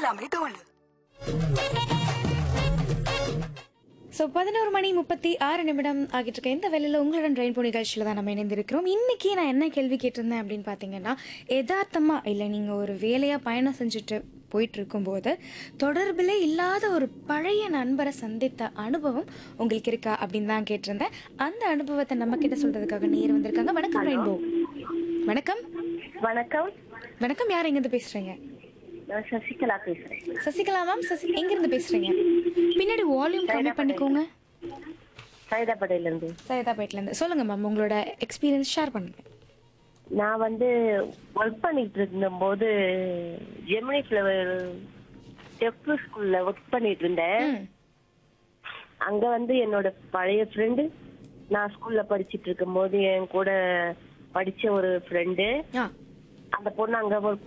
எல்லாமே தோல் ஸோ பதினோரு மணி முப்பத்தி ஆறு நிமிடம் ஆகிட்டு இருக்க இந்த வேலையில் உங்களுடன் ரெயின்போ நிகழ்ச்சியில் தான் நம்ம இணைந்திருக்கிறோம் இன்னைக்கு நான் என்ன கேள்வி கேட்டிருந்தேன் அப்படின்னு பார்த்தீங்கன்னா யதார்த்தமாக இல்லை நீங்கள் ஒரு வேலையாக பயணம் செஞ்சுட்டு போயிட்டு இருக்கும்போது தொடர்பிலே இல்லாத ஒரு பழைய நண்பரை சந்தித்த அனுபவம் உங்களுக்கு இருக்கா அப்படின்னு தான் கேட்டிருந்தேன் அந்த அனுபவத்தை நம்ம கிட்ட சொல்றதுக்காக நேர் வந்திருக்காங்க வணக்கம் ரெயின்போ வணக்கம் வணக்கம் வணக்கம் யார் எங்கேருந்து பேசுறீங்க நான் சசிகலா பேசுறேன் சசிகலா மேம் சசி எங்கேருந்து பேசுறீங்க பின்னாடி வால்யூம் கம்மி பண்ணிக்கோங்க சைதாப்படையில இருந்து சைதாப்பேட்லேருந்து சொல்லுங்க மேம் உங்களோட எக்ஸ்பீரியன்ஸ் ஷேர் பண்ணுங்க நான் வந்து ஒர்க் பண்ணிட்டு இருந்தபோது ஜெமினி ஃபிளவர் டெஃப் ஸ்கூல்ல ஒர்க் பண்ணிட்டு இருந்தேன் ம் அங்க வந்து என்னோட பழைய ஃப்ரெண்டு நான் ஸ்கூல்ல படிச்சிட்டு இருக்கும்போது என் கூட படிச்ச ஒரு ஃப்ரெண்டு ஆ அந்த பொண்ணு அங்க ஒர்க்